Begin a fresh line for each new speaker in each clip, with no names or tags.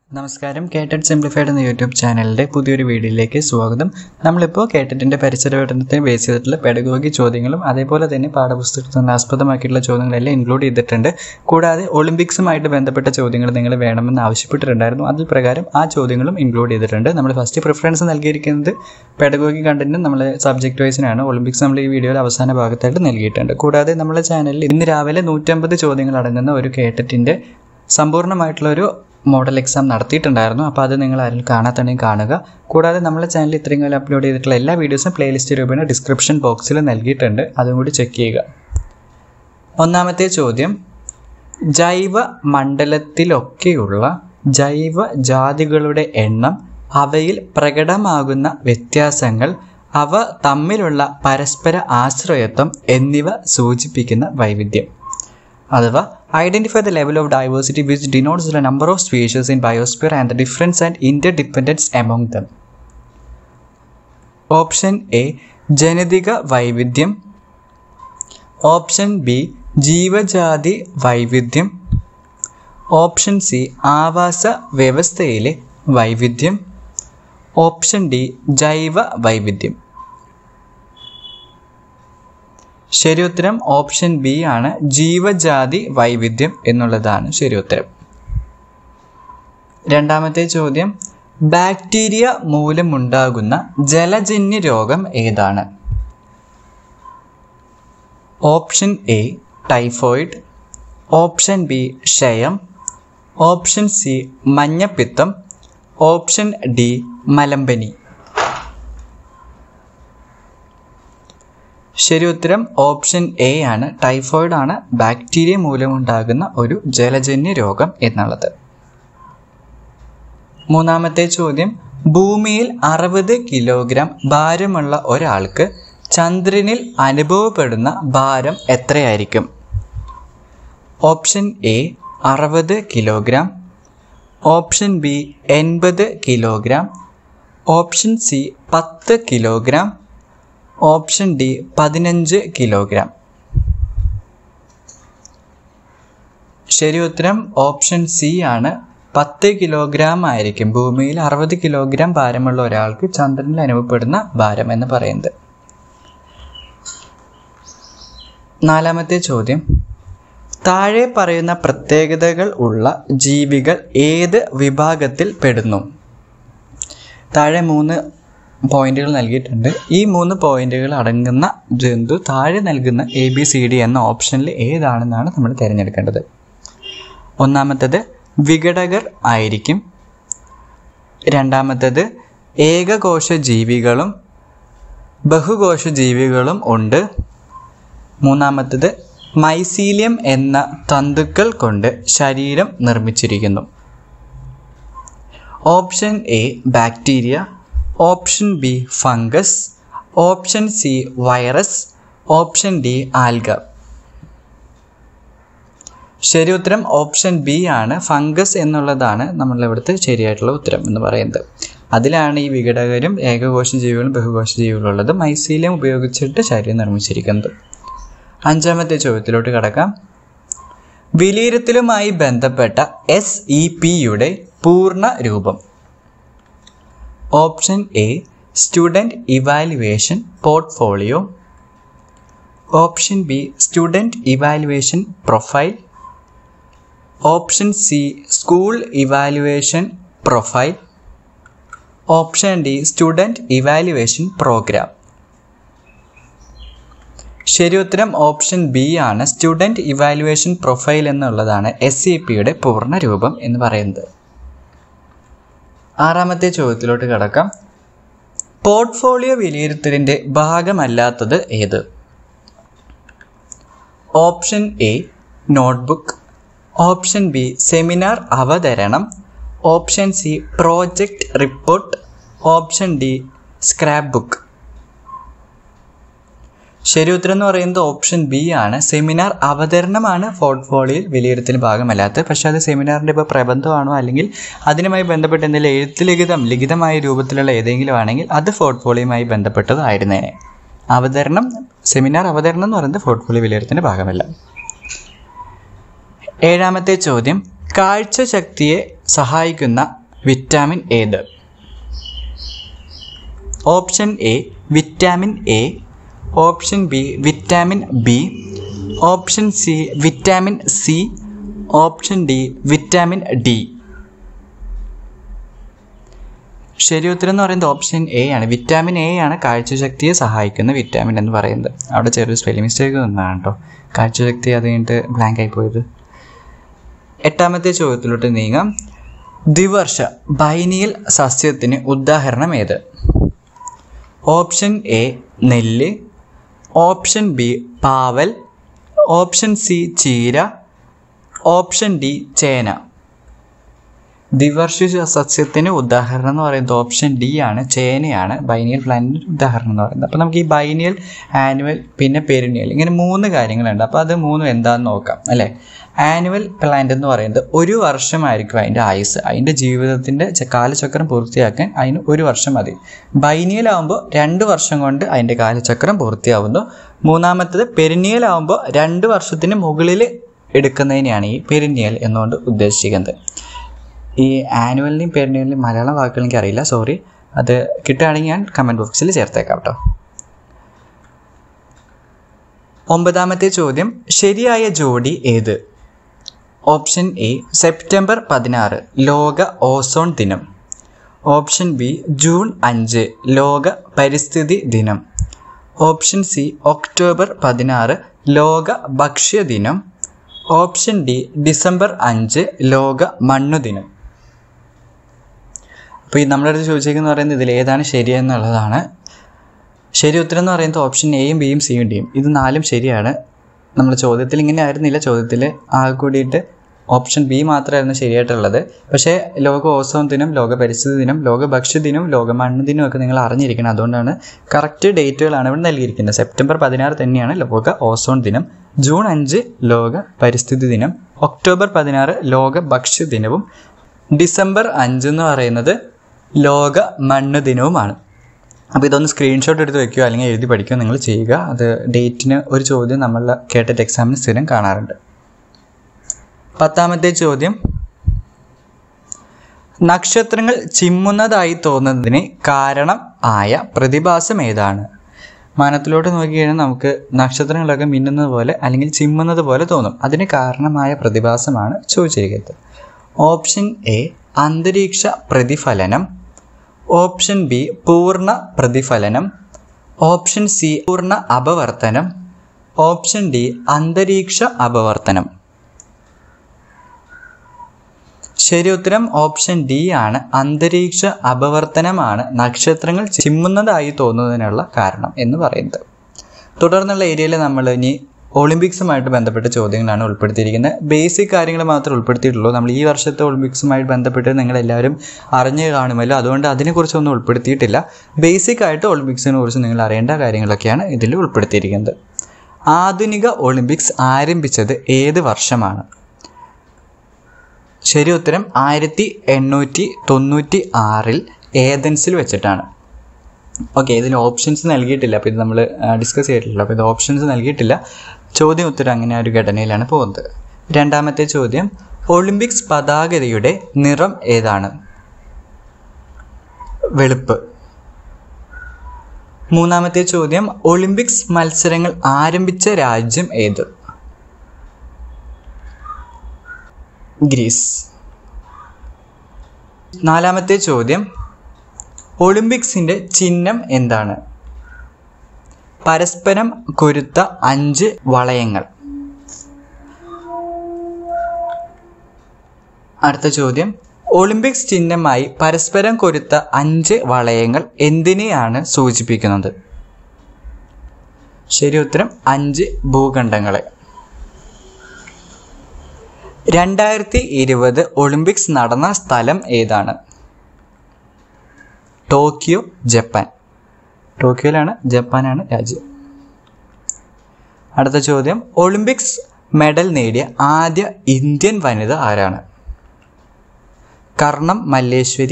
നമസ്കാരം കേട്ടഡ് സിംപ്ലിഫൈഡ് എന്ന യൂട്യൂബ് ചാനലിൻ്റെ പുതിയൊരു വീഡിയോയിലേക്ക് സ്വാഗതം നമ്മളിപ്പോൾ കേട്ടറ്റിൻ്റെ പരിസര പഠനത്തിന് ബേസ് ചെയ്തിട്ടുള്ള പെഡഗോഗി ചോദ്യങ്ങളും അതേപോലെ തന്നെ പാഠപുസ്തകത്തിൽ നിന്ന് ആസ്പദമാക്കിയിട്ടുള്ള ചോദ്യങ്ങളെല്ലാം ഇൻക്ലൂഡ് ചെയ്തിട്ടുണ്ട് കൂടാതെ ഒളിമ്പിക്സുമായിട്ട് ബന്ധപ്പെട്ട ചോദ്യങ്ങൾ നിങ്ങൾ വേണമെന്ന് ആവശ്യപ്പെട്ടിട്ടുണ്ടായിരുന്നു അതിൽ പ്രകാരം ആ ചോദ്യങ്ങളും ഇൻക്ലൂഡ് ചെയ്തിട്ടുണ്ട് നമ്മൾ ഫസ്റ്റ് പ്രിഫറൻസ് നൽകിയിരിക്കുന്നത് പെഡഗോഗി കണ്ടന്റും നമ്മൾ സബ്ജക്ട് വൈസിനാണ് ഒളിമ്പിക്സ് നമ്മൾ ഈ വീഡിയോയുടെ അവസാന ഭാഗത്തായിട്ട് നൽകിയിട്ടുണ്ട് കൂടാതെ നമ്മുടെ ചാനലിൽ ഇന്ന് രാവിലെ നൂറ്റമ്പത് ചോദ്യങ്ങൾ അടങ്ങുന്ന ഒരു കേട്ടറ്റിൻ്റെ സമ്പൂർണ്ണമായിട്ടുള്ള ഒരു മോഡൽ എക്സാം നടത്തിയിട്ടുണ്ടായിരുന്നു അപ്പോൾ അത് നിങ്ങൾ ആരും കാണാത്തുണ്ടെങ്കിൽ കാണുക കൂടാതെ നമ്മുടെ ചാനലിൽ ഇത്രയും കാലം അപ്ലോഡ് ചെയ്തിട്ടുള്ള എല്ലാ വീഡിയോസും പ്ലേലിസ്റ്റ് രൂപേണ ഡിസ്ക്രിപ്ഷൻ ബോക്സിൽ നൽകിയിട്ടുണ്ട് അതും കൂടി ചെക്ക് ചെയ്യുക ഒന്നാമത്തെ ചോദ്യം ജൈവ മണ്ഡലത്തിലൊക്കെയുള്ള ജൈവ ജാതികളുടെ എണ്ണം അവയിൽ പ്രകടമാകുന്ന വ്യത്യാസങ്ങൾ അവ തമ്മിലുള്ള പരസ്പര ആശ്രയത്വം എന്നിവ സൂചിപ്പിക്കുന്ന വൈവിധ്യം അഥവാ identify the level of diversity which denotes the number of species in biosphere and the difference and interdependence among them option A ജനിതക വൈവിധ്യം ഓപ്ഷൻ ബി ജീവജാതി വൈവിധ്യം ഓപ്ഷൻ സി ആവാസ വ്യവസ്ഥയിലെ വൈവിധ്യം ഓപ്ഷൻ ഡി ജൈവ വൈവിധ്യം ശരി ഉത്തരം ഓപ്ഷൻ ബി ആണ് ജീവജാതി വൈവിധ്യം എന്നുള്ളതാണ് ശരി ഉത്തരം രണ്ടാമത്തെ ചോദ്യം ബാക്ടീരിയ മൂലമുണ്ടാകുന്ന ജലജന്യ രോഗം ഏതാണ് option A typhoid option B ക്ഷയം ഓപ്ഷൻ സി മഞ്ഞപ്പിത്തം ഓപ്ഷൻ ഡി മലമ്പനി ശരി ഉത്തരം ഓപ്ഷൻ എ ആണ് ടൈഫോയിഡ് ആണ് ബാക്ടീരിയ മൂലമുണ്ടാകുന്ന ഒരു ജലജന്യ രോഗം എന്നുള്ളത് മൂന്നാമത്തെ ചോദ്യം ഭൂമിയിൽ അറുപത് കിലോഗ്രാം ഭാരമുള്ള ഒരാൾക്ക് ചന്ദ്രനിൽ അനുഭവപ്പെടുന്ന ഭാരം എത്രയായിരിക്കും ഓപ്ഷൻ എ അറുപത് കിലോഗ്രാം ഓപ്ഷൻ ബി എൺപത് കിലോഗ്രാം ഓപ്ഷൻ സി പത്ത് കിലോഗ്രാം ഓപ്ഷൻ ഡി പതിനഞ്ച് കിലോഗ്രാം ശരി ഉത്തരം ഓപ്ഷൻ സി ആണ് പത്ത് കിലോഗ്രാം ആയിരിക്കും ഭൂമിയിൽ അറുപത് കിലോഗ്രാം ഭാരമുള്ള ഒരാൾക്ക് ചന്ദ്രനിൽ അനുഭവപ്പെടുന്ന ഭാരം എന്ന് പറയുന്നത് നാലാമത്തെ ചോദ്യം താഴെ പറയുന്ന പ്രത്യേകതകൾ ഉള്ള ജീവികൾ ഏത് വിഭാഗത്തിൽ പെടുന്നു താഴെ മൂന്ന് പോയിന്റുകൾ നൽകിയിട്ടുണ്ട് ഈ മൂന്ന് പോയിന്റുകൾ അടങ്ങുന്ന ജന്തു താഴെ നൽകുന്ന എ ബി സി ഡി എന്ന ഓപ്ഷനിൽ ഏതാണെന്നാണ് നമ്മൾ തിരഞ്ഞെടുക്കേണ്ടത് ഒന്നാമത്തേത് വിഘടകർ ആയിരിക്കും രണ്ടാമത്തേത് ഏകകോശ ജീവികളും ബഹുകോശ ജീവികളും ഉണ്ട് മൂന്നാമത്തേത് മൈസീലിയം എന്ന തന്തുക്കൾ കൊണ്ട് ശരീരം നിർമ്മിച്ചിരിക്കുന്നു option A bacteria option B fungus option C virus option D alga ശരി ഉത്തരം ഓപ്ഷൻ ബി ആണ് ഫംഗസ് എന്നുള്ളതാണ് നമ്മളിവിടുത്തെ ശരിയായിട്ടുള്ള ഉത്തരം എന്ന് പറയുന്നത് അതിലാണ് ഈ വിഘടകരും ഏകകോശ ജീവികളും ബഹുകോശ ജീവികളും ഉള്ളത് മൈസീലിയം ഉപയോഗിച്ചിട്ട് ശരീരം നിർമ്മിച്ചിരിക്കുന്നത് അഞ്ചാമത്തെ ചോദ്യത്തിലോട്ട് കടക്കാം വിലയിരുത്തലുമായി ബന്ധപ്പെട്ട എസ് ഇ പിയുടെ പൂർണ്ണ രൂപം option A student evaluation portfolio option B student evaluation profile option C school evaluation profile option D student evaluation program ശരി ഉത്തരം ഓപ്ഷൻ ബി ആണ് സ്റ്റുഡൻറ് ഇവാലുവേഷൻ പ്രൊഫൈൽ എന്നുള്ളതാണ് എസ് സി പിയുടെ പൂർണ്ണ രൂപം എന്ന് പറയുന്നത് ആറാമത്തെ ചോദ്യത്തിലോട്ട് കടക്കാം പോർട്ട്ഫോളിയോ വിലയിരുത്തലിൻ്റെ ഭാഗമല്ലാത്തത് ഏത് option A notebook option B seminar അവതരണം option C project report option D scrap book ശരി ഉത്തരം എന്ന് പറയുന്നത് ഓപ്ഷൻ ബി ആണ് സെമിനാർ അവതരണമാണ് പോർട്ട്ഫോളിയോയിൽ വിലയിരുത്തലിന് ഭാഗമല്ലാത്തത് പക്ഷേ അത് സെമിനാറിൻ്റെ ഇപ്പോൾ പ്രബന്ധമാണോ അല്ലെങ്കിൽ അതിനുമായി ബന്ധപ്പെട്ട് എന്തെങ്കിലും എഴുത്ത് ലിഖിതം ലിഖിതമായ രൂപത്തിലുള്ള ഏതെങ്കിലും ആണെങ്കിൽ അത് പോർട്ട്ഫോളിയോയുമായി ബന്ധപ്പെട്ടതായിരുന്നേനെ അവതരണം സെമിനാർ അവതരണം എന്ന് പറയുന്നത് പോർട്ട്ഫോളിയോ വിലയിരുത്തലിൻ്റെ ഭാഗമല്ല ഏഴാമത്തെ ചോദ്യം കാഴ്ചശക്തിയെ സഹായിക്കുന്ന വിറ്റാമിൻ ഏത് option A vitamin A option B vitamin B option C vitamin C option D vitamin D ശരി ഉത്തരം എന്ന് പറയുന്നത് ഓപ്ഷൻ എ ആണ് വിറ്റാമിൻ എ ആണ് കാഴ്ചശക്തിയെ സഹായിക്കുന്ന വിറ്റാമിൻ എന്ന് പറയുന്നത് അവിടെ ചെറിയൊരു സ്പെല്ലിംഗ് മിസ്റ്റേക്ക് വന്നതാണ് കേട്ടോ കാഴ്ചശക്തി അത് കഴിഞ്ഞിട്ട് ബ്ലാങ്ക് ആയി പോയത് എട്ടാമത്തെ ചോദ്യത്തിലോട്ട് നീങ്ങാം ദ്വിവർഷ ബൈനിയൽ സസ്യത്തിന് ഉദാഹരണം ഏത് ഓപ്ഷൻ എ നെല്ല് ഓപ്ഷൻ ബി പാവൽ ഓപ്ഷൻ സി ചീര ഓപ്ഷൻ ഡി ചേന ദ്വിവർഷിക സസ്യത്തിന് ഉദാഹരണം എന്ന് പറയുന്നത് ഓപ്ഷൻ ഡി ആണ് ചേനയാണ് ബൈനിയൽ പ്ലാന്റിന് ഉദാഹരണം എന്ന് പറയുന്നത് അപ്പോൾ നമുക്ക് ഈ ബൈനിയൽ ആനുവൽ പിന്നെ പെരിനിയൽ ഇങ്ങനെ മൂന്ന് കാര്യങ്ങളുണ്ട് അപ്പോൾ അത് മൂന്നും എന്താണെന്ന് നോക്കാം അല്ലേ ആനുവൽ പ്ലാന്റ് എന്ന് പറയുന്നത് ഒരു വർഷമായിരിക്കും അതിൻ്റെ ആയുസ് അതിൻ്റെ ജീവിതത്തിൻ്റെ ച- കാലചക്രം പൂർത്തിയാക്കാൻ അതിന് ഒരു വർഷം മതി ബൈനിയൽ ആകുമ്പോൾ രണ്ട് വർഷം കൊണ്ട് അതിൻ്റെ കാലചക്രം പൂർത്തിയാവുന്നു മൂന്നാമത്തത് പെരിനിയൽ ആകുമ്പോൾ രണ്ട് വർഷത്തിന് മുകളിൽ എടുക്കുന്നതിനെയാണ് ഈ പെരിനിയൽ എന്നുകൊണ്ട് ഉദ്ദേശിക്കുന്നത് ഈ ആനുവലിൻ്റെയും പെരിനിയലിൻ്റെയും മലയാളം വാക്കുകൾ എനിക്ക് അറിയില്ല സോറി അത് കിട്ടുകയാണെങ്കിൽ ഞാൻ കമൻറ്റ് ബോക്സിൽ ചേർത്തേക്കാം കേട്ടോ ഒമ്പതാമത്തെ ചോദ്യം ശരിയായ ജോഡി ഏത് ഓപ്ഷൻ എ സെപ്റ്റംബർ പതിനാറ് ലോക ഓസോൺ ദിനം ഓപ്ഷൻ ബി ജൂൺ അഞ്ച് ലോക പരിസ്ഥിതി ദിനം ഓപ്ഷൻ സി ഒക്ടോബർ പതിനാറ് ലോക ഭക്ഷ്യ ദിനം ഓപ്ഷൻ ഡി ഡിസംബർ അഞ്ച് ലോക മണ്ണു ദിനം അപ്പോൾ ഈ നമ്മുടെ അടുത്ത് ചോദിച്ചേക്കെന്ന് പറയുന്നത് ഇതിൽ ഏതാണ് ശരിയെന്നുള്ളതാണ് ശരി ഉത്തരം എന്ന് പറയുന്നത് ഓപ്ഷൻ എയും ബിയും സിയും ഡിയും ഇത് നാലും ശരിയാണ് നമ്മൾ ചോദ്യത്തിൽ ഇങ്ങനെ ആയിരുന്നില്ല ചോദ്യത്തിൽ ആകെ കൂടിയിട്ട് ഓപ്ഷൻ ബി മാത്രമായിരുന്നു ശരിയായിട്ടുള്ളത് പക്ഷേ ലോക ഓസോൺ ദിനം ലോക പരിസ്ഥിതി ദിനം ലോക ഭക്ഷ്യ ദിനം ലോക മണ്ണ് ദിനം ഒക്കെ നിങ്ങൾ അറിഞ്ഞിരിക്കണം അതുകൊണ്ടാണ് കറക്റ്റ് ഡേറ്റുകളാണ് ഇവിടെ നൽകിയിരിക്കുന്നത് സെപ്റ്റംബർ പതിനാറ് തന്നെയാണ് ലോക ഓസോൺ ദിനം ജൂൺ അഞ്ച് ലോക പരിസ്ഥിതി ദിനം ഒക്ടോബർ പതിനാറ് ലോക ഭക്ഷ്യ ദിനവും ഡിസംബർ അഞ്ച് എന്ന് പറയുന്നത് ലോക മണ്ണ് ദിനവുമാണ് അപ്പോൾ ഇതൊന്ന് സ്ക്രീൻഷോട്ട് എടുത്ത് വെക്കുകയോ അല്ലെങ്കിൽ എഴുതി പഠിക്കുകയോ നിങ്ങൾ ചെയ്യുക അത് ഡേറ്റിന് ഒരു ചോദ്യം നമ്മൾ കേട്ടിട്ട് എക്സാമിന് സ്ഥിരം കാണാറുണ്ട് പത്താമത്തെ ചോദ്യം നക്ഷത്രങ്ങൾ ചിമ്മുന്നതായി തോന്നുന്നതിന് കാരണം ആയ പ്രതിഭാസം ഏതാണ് മാനത്തിലോട്ട് നോക്കിക്കഴിഞ്ഞാൽ നമുക്ക് നക്ഷത്രങ്ങളൊക്കെ മിന്നുന്നത് പോലെ അല്ലെങ്കിൽ ചിമ്മുന്നത് പോലെ തോന്നും അതിന് കാരണമായ പ്രതിഭാസമാണ് ചോദിച്ചിരിക്കുന്നത് ഓപ്ഷൻ എ അന്തരീക്ഷ പ്രതിഫലനം ഓപ്ഷൻ ബി പൂർണ്ണ പ്രതിഫലനം ഓപ്ഷൻ സി പൂർണ്ണ അപവർത്തനം ഓപ്ഷൻ ഡി അന്തരീക്ഷ അപവർത്തനം ശരി ഉത്തരം ഓപ്ഷൻ ഡി ആണ് അന്തരീക്ഷ അപവർത്തനമാണ് നക്ഷത്രങ്ങൾ ചിമ്മുന്നതായി തോന്നുന്നതിനുള്ള കാരണം എന്ന് പറയുന്നത് തുടർന്നുള്ള ഏരിയയിൽ നമ്മൾ ഇനി ഒളിമ്പിക്സുമായിട്ട് ബന്ധപ്പെട്ട ചോദ്യങ്ങളാണ് ഉൾപ്പെടുത്തിയിരിക്കുന്നത് ബേസിക് കാര്യങ്ങൾ മാത്രമേ ഉൾപ്പെടുത്തിയിട്ടുള്ളൂ നമ്മൾ ഈ വർഷത്തെ ഒളിമ്പിക്സുമായിട്ട് ബന്ധപ്പെട്ട് നിങ്ങൾ എല്ലാവരും അറിഞ്ഞു കാണുമല്ലോ അതുകൊണ്ട് അതിനെക്കുറിച്ചൊന്നും ഉൾപ്പെടുത്തിയിട്ടില്ല ബേസിക് ആയിട്ട് ഒളിമ്പിക്സിനെ കുറിച്ച് നിങ്ങൾ അറിയേണ്ട കാര്യങ്ങളൊക്കെയാണ് ഇതിൽ ഉൾപ്പെടുത്തിയിരിക്കുന്നത് ആധുനിക ഒളിമ്പിക്സ് ആരംഭിച്ചത് ഏത് വർഷമാണ് ശരി ഉത്തരം ആയിരത്തി എണ്ണൂറ്റി തൊണ്ണൂറ്റി ആറിൽ ഏതൻസിൽ വെച്ചിട്ടാണ് ഓക്കെ ഇതിൽ ഓപ്ഷൻസ് നൽകിയിട്ടില്ല അപ്പോൾ ഇത് നമ്മൾ ഡിസ്കസ് ചെയ്തിട്ടില്ല അപ്പോൾ ഇത് ഓപ്ഷൻസ് നൽകിയിട്ടില്ല ചോദ്യം ഉത്തരം അങ്ങനെ ആ ഒരു ഘടനയിലാണ് പോകുന്നത് രണ്ടാമത്തെ ചോദ്യം ഒളിമ്പിക്സ് പതാകയുടെ നിറം ഏതാണ് വെളുപ്പ് മൂന്നാമത്തെ ചോദ്യം ഒളിമ്പിക്സ് മത്സരങ്ങൾ ആരംഭിച്ച രാജ്യം ഏത് ഗ്രീസ് നാലാമത്തെ ചോദ്യം ഒളിമ്പിക്സിന്റെ ചിഹ്നം എന്താണ് പരസ്പരം കൊരുത്ത അഞ്ച് വളയങ്ങൾ അടുത്ത ചോദ്യം ഒളിമ്പിക്സ് ചിഹ്നമായി പരസ്പരം കൊരുത്ത അഞ്ച് വളയങ്ങൾ എന്തിനെയാണ് സൂചിപ്പിക്കുന്നത് ശരി ഉത്തരം അഞ്ച് ഭൂഖണ്ഡങ്ങളെ രണ്ടായിരത്തി ഇരുപത് ഒളിമ്പിക്സ് നടന്ന സ്ഥലം ഏതാണ് ടോക്കിയോ ജപ്പാൻ ടോക്കിയോയിലാണ് ജപ്പാനാണ് രാജ്യം അടുത്ത ചോദ്യം ഒളിമ്പിക്സ് മെഡൽ നേടിയ ആദ്യ ഇന്ത്യൻ വനിത ആരാണ് കർണം മല്ലേശ്വരി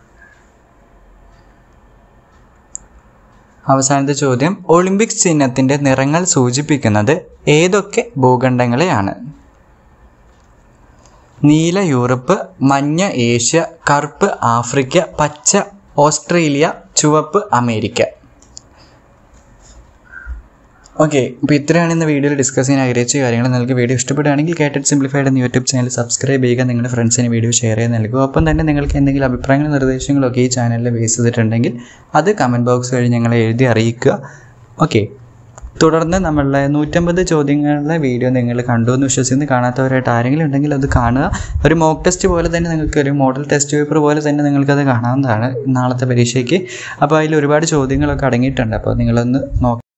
അവസാനത്തെ ചോദ്യം ഒളിമ്പിക്സ് ചിഹ്നത്തിന്റെ നിറങ്ങൾ സൂചിപ്പിക്കുന്നത് ഏതൊക്കെ ഭൂഖണ്ഡങ്ങളെയാണ് നീല യൂറോപ്പ് മഞ്ഞ ഏഷ്യ കറുപ്പ് ആഫ്രിക്ക പച്ച ഓസ്ട്രേലിയ ചുവപ്പ് അമേരിക്ക ഓക്കെ അപ്പോൾ ഇത്രയാണ് ഇന്ന് വീഡിയോയിൽ ഡിസ്കസ് ചെയ്യാൻ ആഗ്രഹിച്ച കാര്യങ്ങൾ നിങ്ങൾക്ക് വീഡിയോ ഇഷ്ടപ്പെടുകയാണെങ്കിൽ കേട്ടഡ് സിംപ്ലിഫൈഡ് എന്ന യൂട്യൂബ് ചാനൽ സബ്സ്ക്രൈബ് ചെയ്യുക നിങ്ങളുടെ ഫ്രണ്ട്സിന് വീഡിയോ ഷെയർ ചെയ്ത് നൽകുക ഒപ്പം തന്നെ നിങ്ങൾക്ക് എന്തെങ്കിലും അഭിപ്രായങ്ങളും നിർദ്ദേശങ്ങളും ഒക്കെ ഈ ചാനലിൽ ബേസ് ചെയ്തിട്ടുണ്ടെങ്കിൽ അത് കമൻറ്റ് ബോക്സ് വഴി ഞങ്ങളെ എഴുതി അറിയിക്കുക ഓക്കെ തുടർന്ന് നമ്മളുടെ നൂറ്റമ്പത് ചോദ്യങ്ങളുടെ വീഡിയോ നിങ്ങൾ കണ്ടു എന്ന് വിശ്വസിക്കുന്നു കാണാത്തവരായിട്ട് ആരെങ്കിലും ഉണ്ടെങ്കിൽ അത് കാണുക ഒരു മോക്ക് ടെസ്റ്റ് പോലെ തന്നെ നിങ്ങൾക്ക് ഒരു മോഡൽ ടെസ്റ്റ് പേപ്പർ പോലെ തന്നെ നിങ്ങൾക്കത് കാണാവുന്നതാണ് നാളത്തെ പരീക്ഷയ്ക്ക് അപ്പോൾ അതിൽ ഒരുപാട് ചോദ്യങ്ങളൊക്കെ അടങ്ങിയിട്ടുണ്ട് അപ്പോൾ നിങ്ങളൊന്ന് നോക്കി